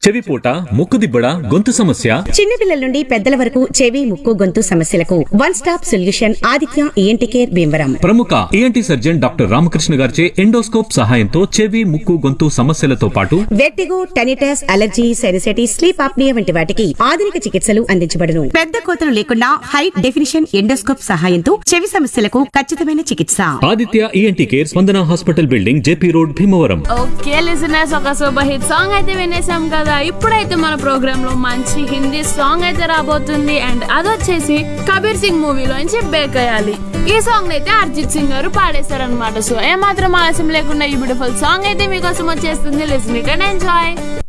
చెవిపోట ముక్కుదిబ్బడ గొంతు సమస్య చిన్నపిల్లల నుండి పెద్దల వరకు చెవి ముక్కు గొంతు సమస్యలకు one stop solution Aditya ENT care Bhimavaram ప్రముఖ ఏఎన్టీ సర్జన్ డాక్టర్ రామకృష్ణ గారిచే ఎండోస్కోప్ సహాయంతో చెవి ముక్కు గొంతు సమస్యలతో పాటు vertigo tinnitus allergy sinusitis sleep apnoea వంటి వాటికి ఆధునిక చికిత్సలు అందించబడును పెద్ద కోతలు లేకుండా హై డెఫినిషన్ ఎండోస్కోప్ సహాయంతో చెవి సమస్యలకు ఖచ్చితమైన చికిత్స Aditya ENT care Spandana hospital building JP road Bhimavaram okay listeners ఒక సూపర్ హిట్ సాంగ్ అయితే వినేసాం కదా ఇప్పుడైతే మన ప్రోగ్రామ్ లో మంచి హిందీ సాంగ్ అయితే రాబోతుంది అండ్ అదొచ్చేసి కబీర్ సింగ్ మూవీలోంచి బేకయాలి ఈ సాంగ్ అయితే అర్జిత్ సింగ్ గారు పాడేశారనమాట సో ఏమాత్రం ఆలస్యం లేకుండా ఈ బ్యూటిఫుల్ సాంగ్ అయితే మీకోసం వచ్చేస్తుంది లిజనింగ్ అండ్ ఎంజాయ్